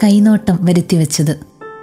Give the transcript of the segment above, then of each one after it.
കൈനോട്ടം വരുത്തിവെച്ചത്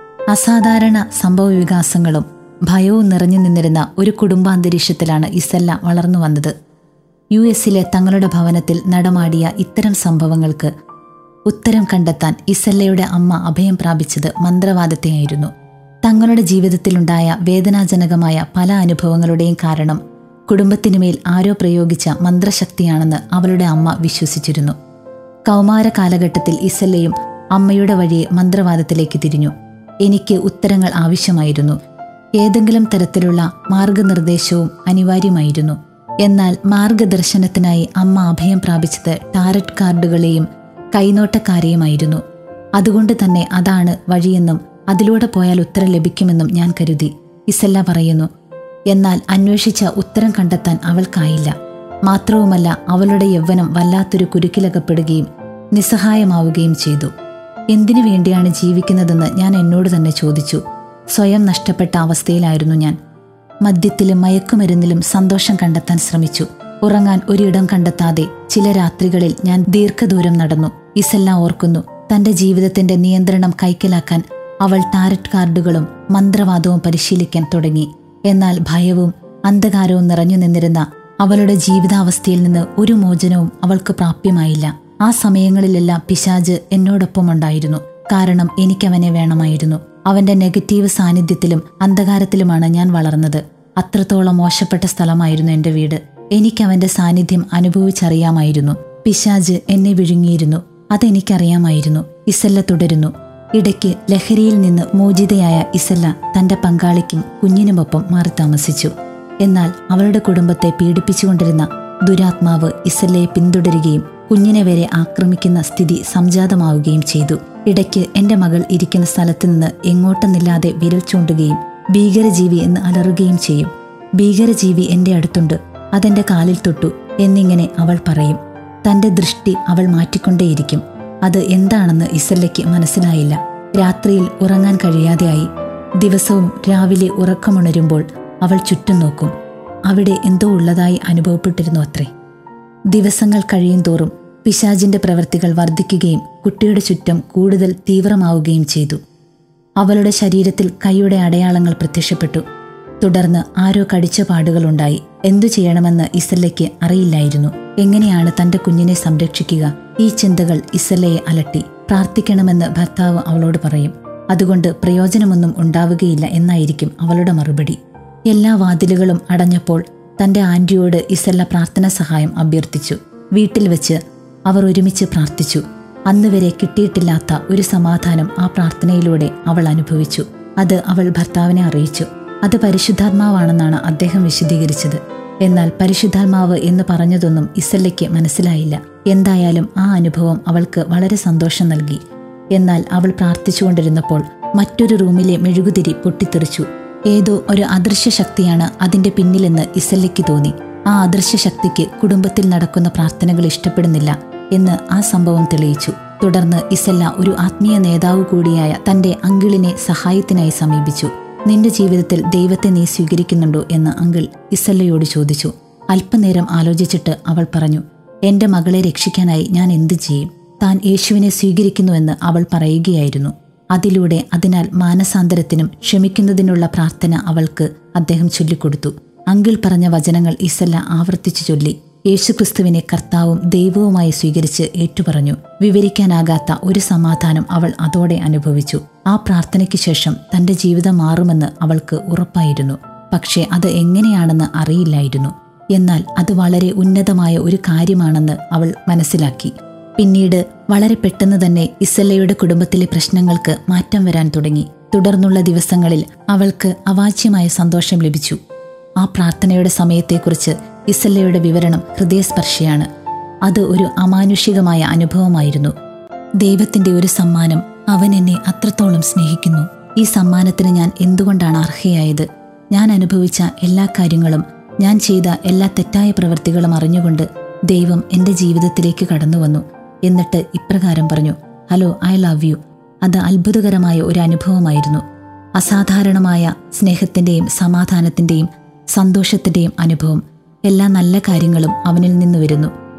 അസാധാരണ സംഭവവികാസങ്ങളും ഭയവും നിറഞ്ഞു നിന്നിരുന്ന ഒരു കുടുംബാന്തരീക്ഷത്തിലാണ് ഇസല്ല വളർന്നു വന്നത് യു എസിലെ തങ്ങളുടെ ഭവനത്തിൽ നടമാടിയ ഇത്തരം സംഭവങ്ങൾക്ക് ഉത്തരം കണ്ടെത്താൻ ഇസല്ലയുടെ അമ്മ അഭയം പ്രാപിച്ചത് മന്ത്രവാദത്തെയായിരുന്നു തങ്ങളുടെ ജീവിതത്തിലുണ്ടായ വേദനാജനകമായ പല അനുഭവങ്ങളുടെയും കാരണം കുടുംബത്തിനുമേൽ ആരോ പ്രയോഗിച്ച മന്ത്രശക്തിയാണെന്ന് അവളുടെ അമ്മ വിശ്വസിച്ചിരുന്നു കൗമാര കാലഘട്ടത്തിൽ ഇസല്ലയും അമ്മയുടെ വഴിയെ മന്ത്രവാദത്തിലേക്ക് തിരിഞ്ഞു എനിക്ക് ഉത്തരങ്ങൾ ആവശ്യമായിരുന്നു ഏതെങ്കിലും തരത്തിലുള്ള മാർഗനിർദ്ദേശവും അനിവാര്യമായിരുന്നു എന്നാൽ മാർഗദർശനത്തിനായി അമ്മ അഭയം പ്രാപിച്ചത് ടാരറ്റ് കാർഡുകളെയും കൈനോട്ടക്കാരെയുമായിരുന്നു അതുകൊണ്ട് തന്നെ അതാണ് വഴിയെന്നും അതിലൂടെ പോയാൽ ഉത്തരം ലഭിക്കുമെന്നും ഞാൻ കരുതി ഇസല്ല പറയുന്നു എന്നാൽ അന്വേഷിച്ച ഉത്തരം കണ്ടെത്താൻ അവൾക്കായില്ല മാത്രവുമല്ല അവളുടെ യൗവനം വല്ലാത്തൊരു കുരുക്കിലകപ്പെടുകയും നിസ്സഹായമാവുകയും ചെയ്തു എന്തിനു വേണ്ടിയാണ് ജീവിക്കുന്നതെന്ന് ഞാൻ എന്നോട് തന്നെ ചോദിച്ചു സ്വയം നഷ്ടപ്പെട്ട അവസ്ഥയിലായിരുന്നു ഞാൻ മദ്യത്തിലും മയക്കുമരുന്നിലും സന്തോഷം കണ്ടെത്താൻ ശ്രമിച്ചു ഉറങ്ങാൻ ഒരിടം കണ്ടെത്താതെ ചില രാത്രികളിൽ ഞാൻ ദീർഘദൂരം നടന്നു ഇസെല്ലാം ഓർക്കുന്നു തന്റെ ജീവിതത്തിന്റെ നിയന്ത്രണം കൈക്കലാക്കാൻ അവൾ ടാരറ്റ് കാർഡുകളും മന്ത്രവാദവും പരിശീലിക്കാൻ തുടങ്ങി എന്നാൽ ഭയവും അന്ധകാരവും നിറഞ്ഞു നിന്നിരുന്ന അവളുടെ ജീവിതാവസ്ഥയിൽ നിന്ന് ഒരു മോചനവും അവൾക്ക് പ്രാപ്യമായില്ല ആ സമയങ്ങളിലെല്ലാം പിശാജ് എന്നോടൊപ്പമുണ്ടായിരുന്നു കാരണം എനിക്കവനെ വേണമായിരുന്നു അവന്റെ നെഗറ്റീവ് സാന്നിധ്യത്തിലും അന്ധകാരത്തിലുമാണ് ഞാൻ വളർന്നത് അത്രത്തോളം മോശപ്പെട്ട സ്ഥലമായിരുന്നു എന്റെ വീട് എനിക്കവന്റെ സാന്നിധ്യം അനുഭവിച്ചറിയാമായിരുന്നു പിശാജ് എന്നെ വിഴുങ്ങിയിരുന്നു അതെനിക്കറിയാമായിരുന്നു ഇസല്ല തുടരുന്നു ഇടയ്ക്ക് ലഹരിയിൽ നിന്ന് മോചിതയായ ഇസല്ല തന്റെ പങ്കാളിക്കും കുഞ്ഞിനുമൊപ്പം മാറി താമസിച്ചു എന്നാൽ അവളുടെ കുടുംബത്തെ പീഡിപ്പിച്ചുകൊണ്ടിരുന്ന ദുരാത്മാവ് ഇസല്ലയെ പിന്തുടരുകയും കുഞ്ഞിനെ വരെ ആക്രമിക്കുന്ന സ്ഥിതി സംജാതമാവുകയും ചെയ്തു ഇടയ്ക്ക് എന്റെ മകൾ ഇരിക്കുന്ന സ്ഥലത്ത് നിന്ന് എങ്ങോട്ടെന്നില്ലാതെ വിരൽ ചൂണ്ടുകയും ഭീകരജീവി എന്ന് അലറുകയും ചെയ്യും ഭീകരജീവി എന്റെ അടുത്തുണ്ട് അതെന്റെ കാലിൽ തൊട്ടു എന്നിങ്ങനെ അവൾ പറയും തന്റെ ദൃഷ്ടി അവൾ മാറ്റിക്കൊണ്ടേയിരിക്കും അത് എന്താണെന്ന് ഇസല്ലയ്ക്ക് മനസ്സിലായില്ല രാത്രിയിൽ ഉറങ്ങാൻ കഴിയാതെയായി ദിവസവും രാവിലെ ഉറക്കമുണരുമ്പോൾ അവൾ ചുറ്റും നോക്കും അവിടെ എന്തോ ഉള്ളതായി അനുഭവപ്പെട്ടിരുന്നു അത്രേ ദിവസങ്ങൾ കഴിയും തോറും പിശാജിന്റെ പ്രവൃത്തികൾ വർദ്ധിക്കുകയും കുട്ടിയുടെ ചുറ്റും കൂടുതൽ തീവ്രമാവുകയും ചെയ്തു അവളുടെ ശരീരത്തിൽ കൈയുടെ അടയാളങ്ങൾ പ്രത്യക്ഷപ്പെട്ടു തുടർന്ന് ആരോ കടിച്ച പാടുകളുണ്ടായി എന്തു ചെയ്യണമെന്ന് ഇസല്ലയ്ക്ക് അറിയില്ലായിരുന്നു എങ്ങനെയാണ് തന്റെ കുഞ്ഞിനെ സംരക്ഷിക്കുക ഈ ചിന്തകൾ ഇസല്ലയെ അലട്ടി പ്രാർത്ഥിക്കണമെന്ന് ഭർത്താവ് അവളോട് പറയും അതുകൊണ്ട് പ്രയോജനമൊന്നും ഉണ്ടാവുകയില്ല എന്നായിരിക്കും അവളുടെ മറുപടി എല്ലാ വാതിലുകളും അടഞ്ഞപ്പോൾ തന്റെ ആന്റിയോട് ഇസല്ല പ്രാർത്ഥന സഹായം അഭ്യർത്ഥിച്ചു വീട്ടിൽ വെച്ച് അവർ ഒരുമിച്ച് പ്രാർത്ഥിച്ചു അന്നുവരെ കിട്ടിയിട്ടില്ലാത്ത ഒരു സമാധാനം ആ പ്രാർത്ഥനയിലൂടെ അവൾ അനുഭവിച്ചു അത് അവൾ ഭർത്താവിനെ അറിയിച്ചു അത് പരിശുദ്ധാത്മാവാണെന്നാണ് അദ്ദേഹം വിശദീകരിച്ചത് എന്നാൽ പരിശുദ്ധാത്മാവ് എന്ന് പറഞ്ഞതൊന്നും ഇസല്ലയ്ക്ക് മനസ്സിലായില്ല എന്തായാലും ആ അനുഭവം അവൾക്ക് വളരെ സന്തോഷം നൽകി എന്നാൽ അവൾ പ്രാർത്ഥിച്ചുകൊണ്ടിരുന്നപ്പോൾ മറ്റൊരു റൂമിലെ മെഴുകുതിരി പൊട്ടിത്തെറിച്ചു ഏതോ ഒരു അദൃശ്യ ശക്തിയാണ് അതിന്റെ പിന്നിലെന്ന് ഇസല്ലയ്ക്ക് തോന്നി ആ അദൃശ്യ ശക്തിക്ക് കുടുംബത്തിൽ നടക്കുന്ന പ്രാർത്ഥനകൾ ഇഷ്ടപ്പെടുന്നില്ല എന്ന് ആ സംഭവം തെളിയിച്ചു തുടർന്ന് ഇസല്ല ഒരു ആത്മീയ നേതാവ് കൂടിയായ തന്റെ അങ്കിളിനെ സഹായത്തിനായി സമീപിച്ചു നിന്റെ ജീവിതത്തിൽ ദൈവത്തെ നീ സ്വീകരിക്കുന്നുണ്ടോ എന്ന് അങ്കിൾ ഇസല്ലയോട് ചോദിച്ചു അല്പനേരം ആലോചിച്ചിട്ട് അവൾ പറഞ്ഞു എന്റെ മകളെ രക്ഷിക്കാനായി ഞാൻ എന്തു ചെയ്യും താൻ യേശുവിനെ സ്വീകരിക്കുന്നുവെന്ന് അവൾ പറയുകയായിരുന്നു അതിലൂടെ അതിനാൽ മാനസാന്തരത്തിനും ക്ഷമിക്കുന്നതിനുള്ള പ്രാർത്ഥന അവൾക്ക് അദ്ദേഹം ചൊല്ലിക്കൊടുത്തു അങ്കിൾ പറഞ്ഞ വചനങ്ങൾ ഇസല്ല ആവർത്തിച്ചു ചൊല്ലി യേശുക്രിസ്തുവിനെ കർത്താവും ദൈവവുമായി സ്വീകരിച്ച് ഏറ്റുപറഞ്ഞു വിവരിക്കാനാകാത്ത ഒരു സമാധാനം അവൾ അതോടെ അനുഭവിച്ചു ആ പ്രാർത്ഥനയ്ക്ക് ശേഷം തന്റെ ജീവിതം മാറുമെന്ന് അവൾക്ക് ഉറപ്പായിരുന്നു പക്ഷേ അത് എങ്ങനെയാണെന്ന് അറിയില്ലായിരുന്നു എന്നാൽ അത് വളരെ ഉന്നതമായ ഒരു കാര്യമാണെന്ന് അവൾ മനസ്സിലാക്കി പിന്നീട് വളരെ പെട്ടെന്ന് തന്നെ ഇസല്ലയുടെ കുടുംബത്തിലെ പ്രശ്നങ്ങൾക്ക് മാറ്റം വരാൻ തുടങ്ങി തുടർന്നുള്ള ദിവസങ്ങളിൽ അവൾക്ക് അവാച്യമായ സന്തോഷം ലഭിച്ചു ആ പ്രാർത്ഥനയുടെ സമയത്തെക്കുറിച്ച് ഇസല്ലയുടെ വിവരണം ഹൃദയസ്പർശിയാണ് അത് ഒരു അമാനുഷികമായ അനുഭവമായിരുന്നു ദൈവത്തിന്റെ ഒരു സമ്മാനം അവൻ എന്നെ അത്രത്തോളം സ്നേഹിക്കുന്നു ഈ സമ്മാനത്തിന് ഞാൻ എന്തുകൊണ്ടാണ് അർഹയായത് ഞാൻ അനുഭവിച്ച എല്ലാ കാര്യങ്ങളും ഞാൻ ചെയ്ത എല്ലാ തെറ്റായ പ്രവൃത്തികളും അറിഞ്ഞുകൊണ്ട് ദൈവം എൻ്റെ ജീവിതത്തിലേക്ക് കടന്നു വന്നു എന്നിട്ട് ഇപ്രകാരം പറഞ്ഞു ഹലോ ഐ ലവ് യു അത് അത്ഭുതകരമായ ഒരു അനുഭവമായിരുന്നു അസാധാരണമായ സ്നേഹത്തിൻ്റെയും സമാധാനത്തിൻ്റെയും സന്തോഷത്തിൻ്റെയും അനുഭവം എല്ലാ നല്ല കാര്യങ്ങളും അവനിൽ നിന്ന് വരുന്നു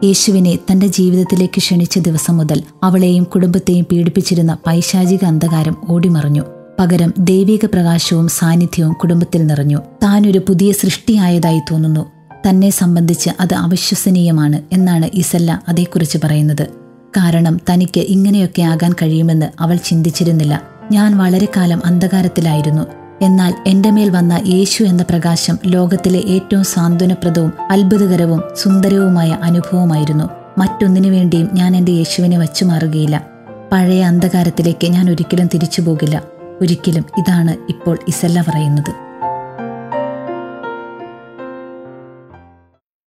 യേശുവിനെ തന്റെ ജീവിതത്തിലേക്ക് ക്ഷണിച്ച ദിവസം മുതൽ അവളെയും കുടുംബത്തെയും പീഡിപ്പിച്ചിരുന്ന പൈശാചിക അന്ധകാരം ഓടിമറഞ്ഞു പകരം ദൈവിക പ്രകാശവും സാന്നിധ്യവും കുടുംബത്തിൽ നിറഞ്ഞു താനൊരു പുതിയ സൃഷ്ടിയായതായി തോന്നുന്നു തന്നെ സംബന്ധിച്ച് അത് അവിശ്വസനീയമാണ് എന്നാണ് ഇസല്ല അതേക്കുറിച്ച് പറയുന്നത് കാരണം തനിക്ക് ഇങ്ങനെയൊക്കെ ആകാൻ കഴിയുമെന്ന് അവൾ ചിന്തിച്ചിരുന്നില്ല ഞാൻ വളരെ കാലം അന്ധകാരത്തിലായിരുന്നു എന്നാൽ എന്റെ മേൽ വന്ന യേശു എന്ന പ്രകാശം ലോകത്തിലെ ഏറ്റവും സാന്ത്വനപ്രദവും അത്ഭുതകരവും സുന്ദരവുമായ അനുഭവമായിരുന്നു മറ്റൊന്നിനു വേണ്ടിയും ഞാൻ എൻ്റെ യേശുവിനെ വച്ചു മാറുകയില്ല പഴയ അന്ധകാരത്തിലേക്ക് ഞാൻ ഒരിക്കലും തിരിച്ചു പോകില്ല ഒരിക്കലും ഇതാണ് ഇപ്പോൾ ഇസല്ല പറയുന്നത്